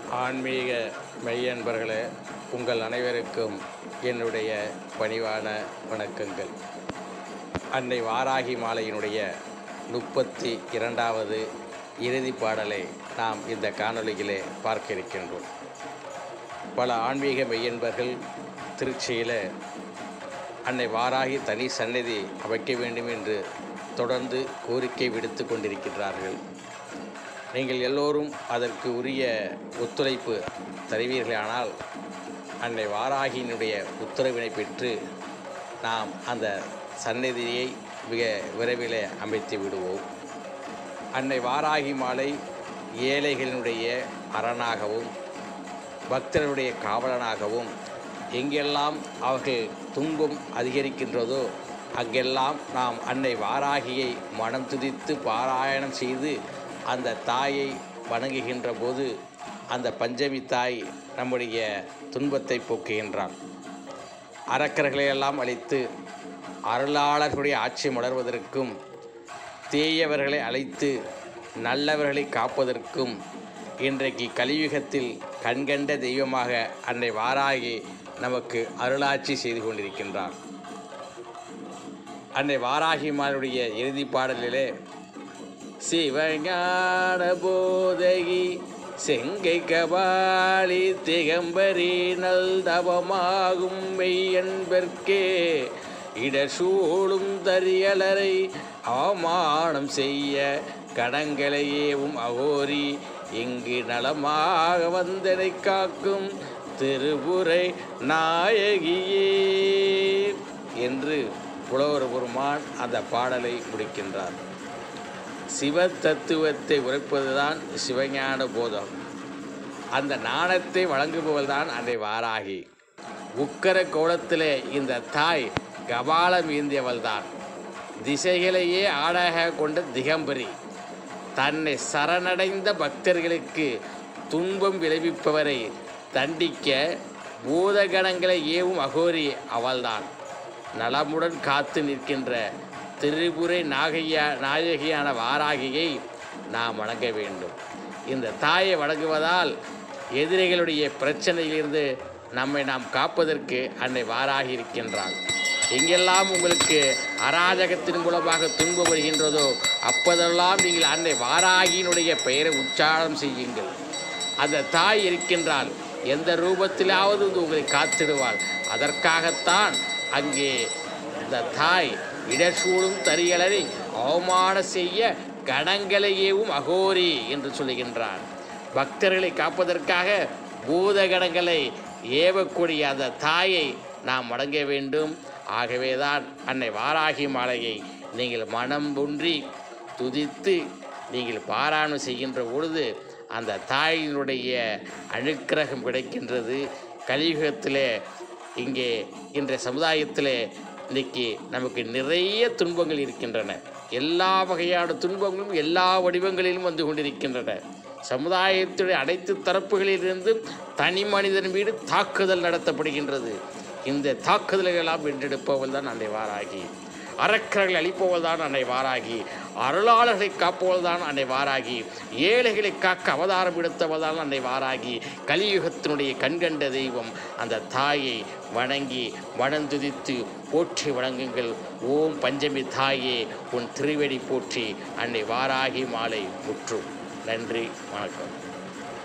ஆன்மீக மெய்யன்பர்களே உங்கள் அனைவருக்கும் என்னுடைய பணிவான வணக்கங்கள் அன்னை வாராகி மாலையினுடைய முப்பத்தி இரண்டாவது இறுதி பாடலை நாம் இந்த காணொளியிலே பார்க்க இருக்கின்றோம் பல ஆன்மீக மெய்யன்பர்கள் திருச்சியில் அன்னை வாராகி தனி சந்நிதி அமைக்க வேண்டும் என்று தொடர்ந்து கோரிக்கை விடுத்து கொண்டிருக்கிறார்கள் நீங்கள் எல்லோரும் அதற்கு உரிய ஒத்துழைப்பு தருவீர்களானால் அன்னை வாராகியினுடைய உத்தரவினை பெற்று நாம் அந்த சந்நிதியை மிக விரைவில் அமைத்து விடுவோம் அன்னை வாராகி மாலை ஏழைகளினுடைய அரணாகவும் பக்தர்களுடைய காவலனாகவும் எங்கெல்லாம் அவர்கள் துன்பம் அதிகரிக்கின்றதோ அங்கெல்லாம் நாம் அன்னை வாராகியை மனம் துதித்து பாராயணம் செய்து அந்த தாயை வணங்குகின்ற போது அந்த பஞ்சமி தாய் நம்முடைய துன்பத்தை போக்குகின்றாள் அரக்கர்களையெல்லாம் அழித்து அருளாளர்களுடைய ஆட்சி மலர்வதற்கும் தீயவர்களை அழைத்து நல்லவர்களை காப்பதற்கும் இன்றைக்கு கலியுகத்தில் கண்கண்ட தெய்வமாக அன்னை வாராகி நமக்கு அருளாட்சி செய்து கொண்டிருக்கின்றார் அன்னை வாராகி மாருடைய இறுதி பாடலிலே சிவஞான போதகி செங்கை கபாலி திகம்பரி நல்தவமாகும் மெய்யன்பர்க்கே இடசூழும் தரியலரை அவமானம் செய்ய கடங்களையேவும் அகோரி இங்கு நலமாக வந்தனை காக்கும் திருபுரை நாயகியே என்று புலவர் பெருமான் அந்த பாடலை முடிக்கின்றார் சிவ தத்துவத்தை உரைப்பதுதான் சிவஞான போதம் அந்த நாணத்தை வழங்குபவள்தான் அன்னை வாராகி உக்கர கோலத்திலே இந்த தாய் கபாலம் ஈந்தியவள்தான் திசைகளையே ஆடாக கொண்ட திகம்பரி தன்னை சரணடைந்த பக்தர்களுக்கு துன்பம் விளைவிப்பவரை தண்டிக்க பூதகணங்களை ஏவும் அகோரி அவள்தான் நலமுடன் காத்து நிற்கின்ற திரிபுரை நாகையா நாயகியான வாராகியை நாம் வணங்க வேண்டும் இந்த தாயை வணங்குவதால் எதிரிகளுடைய பிரச்சனையிலிருந்து நம்மை நாம் காப்பதற்கு அன்னை வாராகி இருக்கின்றாள் எங்கெல்லாம் உங்களுக்கு அராஜகத்தின் மூலமாக துன்பம் வருகின்றதோ அப்போதெல்லாம் நீங்கள் அன்னை வாராகியினுடைய பெயரை உச்சாரணம் செய்யுங்கள் அந்த தாய் இருக்கின்றாள் எந்த ரூபத்திலாவது வந்து உங்களை காத்திடுவாள் அதற்காகத்தான் அங்கே இந்த தாய் இடர்சூழும் தரியலரை அவமான செய்ய கணங்களையேவும் அகோரி என்று சொல்லுகின்றார் பக்தர்களை காப்பதற்காக பூதகணங்களை ஏவக்கூடிய அந்த தாயை நாம் வணங்க வேண்டும் ஆகவேதான் அன்னை வாராகி மாலையை நீங்கள் மனம் ஒன்றி துதித்து நீங்கள் பாராயணம் செய்கின்ற பொழுது அந்த தாயினுடைய அனுக்கிரகம் கிடைக்கின்றது கலியுகத்திலே இங்கே இன்றைய சமுதாயத்திலே இன்னைக்கு நமக்கு நிறைய துன்பங்கள் இருக்கின்றன எல்லா வகையான துன்பங்களும் எல்லா வடிவங்களிலும் வந்து கொண்டிருக்கின்றன சமுதாயத்துடைய அனைத்து தரப்புகளிலிருந்து தனி மனிதன் மீது தாக்குதல் நடத்தப்படுகின்றது இந்த தாக்குதல்கள் எல்லாம் வென்றெடுப்பவள் தான் அன்னை வாராகி அரக்கர்களை அழிப்பவள் தான் அன்னை வாராகி அருளாளர்களை காப்பவள் தான் அன்னை வாராகி ஏழைகளை காக்க அவதாரம் எடுத்தவள் தான் அன்னை வாராகி கலியுகத்தினுடைய கண்கண்ட தெய்வம் அந்த தாயை வணங்கி வணந்துதித்து போற்றி வணங்குங்கள் ஓம் பஞ்சமி தாயே உன் திருவடி போற்றி அன்னை வாராகி மாலை முற்றும் நன்றி வணக்கம்